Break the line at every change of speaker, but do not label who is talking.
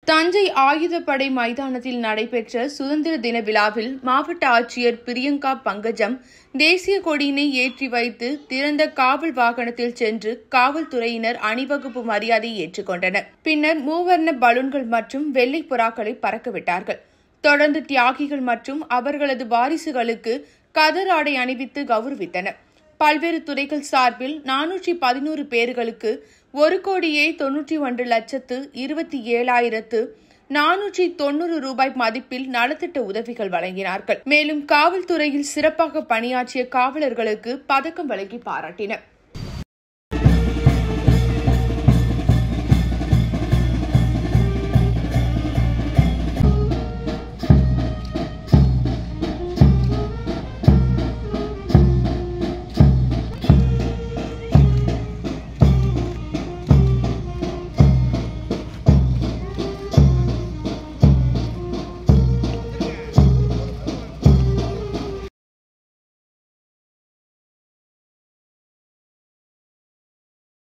தஞ்சை ஆயுதப்படை மைதானத்தில் நடைபெற்ற சுதந்திர தின விழாவில் மாவட்ட ஆட்சியர் பிரியங்கா பங்கஜம் தேசிய கொடியினை ஏற்றி வைத்து திறந்த காவல் வாகனத்தில் சென்று காவல்துறையினர் அணிவகுப்பு மரியாதை ஏற்றுக்கொண்டனர் பின்னர் மூவர்ண பலூன்கள் மற்றும் வெள்ளை புறாக்களை பறக்கவிட்டார்கள் தொடர்ந்து தியாகிகள் மற்றும் அவர்களது வாரிசுகளுக்கு கதர் ஆடை அணிவித்து கௌரவித்தனர் பல்வேறு துறைகள் சார்பில் நானூற்றி பதினோரு பேர்களுக்கு ஒரு கோடியே தொன்னூற்றி ஒன்று லட்சத்து இருபத்தி ஏழாயிரத்து நானூற்றி தொன்னூறு ரூபாய் மதிப்பில் நலத்திட்ட உதவிகள் வழங்கினார்கள் மேலும் காவல்துறையில் சிறப்பாக பணியாற்றிய காவலர்களுக்கு பதக்கம் வழங்கி பாராட்டினர்